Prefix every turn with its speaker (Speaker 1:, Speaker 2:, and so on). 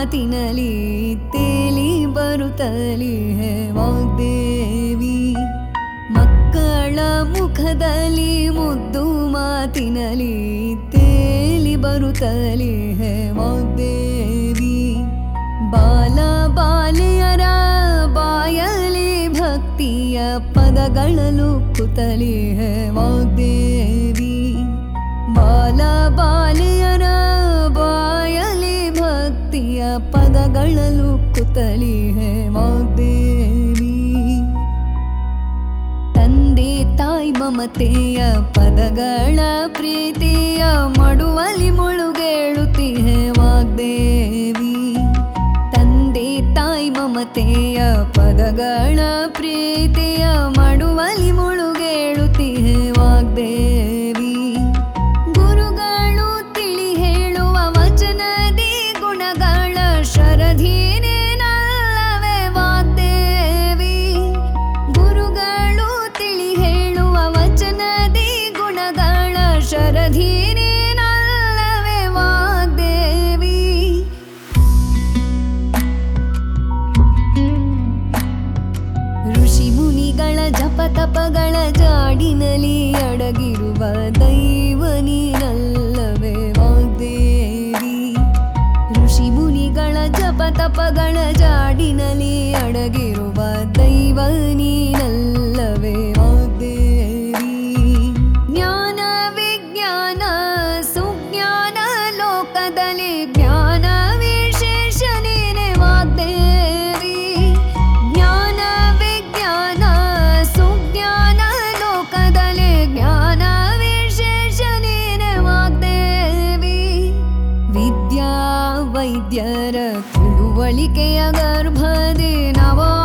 Speaker 1: ಮಾತಿನಲಿ ತೇಲಿ ಬರುತ್ತಲಿ ಹೇ ವಾಗ್ದೇವಿ ಮಕ್ಕಳ ಮುಖದಲ್ಲಿ ಮುದ್ದು ಮಾತಿನಲಿ ತೇಲಿ ಬರುತ್ತಲಿ ಹೇ ವಾಗ್ದೇವಿ ಬಾಲ ಬಾಲಿಯರ ಬಾಯಲಿ ಭಕ್ತಿಯ ಪದಗಳಲು ಕುತಲಿ ಹೇ ವಾಗ್ದೇವಿ ಬಾಲ ಬಾಲಿಯರ ಬಾಯಲಿ ಭಕ್ತಿಯ ಪದಗಳಲು ಕುತಲಿ ಹೇ ವಾಗ್ದೇವಿ ತಂದೆ ತಾಯಿ ಮಮತೆಯ ಪದಗಳ ಪ್ರೀತಿಯ ಮಡುವಲಿ ಮುಳುಗೇಳುತ್ತಿಹೆ ವಾಗ್ದೇವಿ ತಂದೆ ತಾಯಿ ಮಮತೆಯ ಪದಗಳ ಪ್ರೀತಿಯ ಮಡುವಲಿ ಮುಳುಗೇಳುತ್ತಿಹೆ ವಾಗ್ದೇವಿ ಗುರುಗಳು ತಿಳಿ ಹೇಳುವ ವಚನದಿ ಗುಣಗಳ ಶರಧೀನೇ ನಲ್ಲವೇ ವಾಗ್ದೇವಿ ಗುರುಗಳು ತಿಳಿ ಹೇಳುವ ವಚನದಿ ಗುಣಗಳ ಶರಧೀನೇ ನಲ್ಲವೇ ವಾಗ್ದೇವಿ ಋಷಿ ಮುನಿಗಳ ಜಪ ತಪಗಳ ಜಾಡಿನಲಿ ಅಡಗಿರುವ ದೈವ ನೀನಲ್ಲವೇ ವಾಗ್ದೇವಿ ಋಷಿ ಮುನಿಗಳ ಜಪ ತಪಗಳ ಜಾಡಿನಲಿ ಅಡಗಿರುವ ದೈವ ನೀನಲ್ಲವೇ ವಾಗ್ದೇವಿ ಜ್ಞಾನ ವಿಜ್ಞಾನ ಸುಜ್ಞಾನ ಲೋಕದಲ್ಲಿ ಜ್ಞಾನ ವಿಶೇಷ ನೀನೆ ವಾಗ್ದೇವಿ ಜ್ಞಾನ ವಿಜ್ಞಾನ ಸುಜ್ಞಾನ ಲೋಕದಲ್ಲಿ ಜ್ಞಾನ ವಿಶೇಷ ನೀನೆ ವಾಗ್ದೇವಿ ವಿದ್ಯಾ ವೈದ್ಯರ ತಿಳುವಳಿಕೆಯ ಗರ್ಭದಿ ನವೋ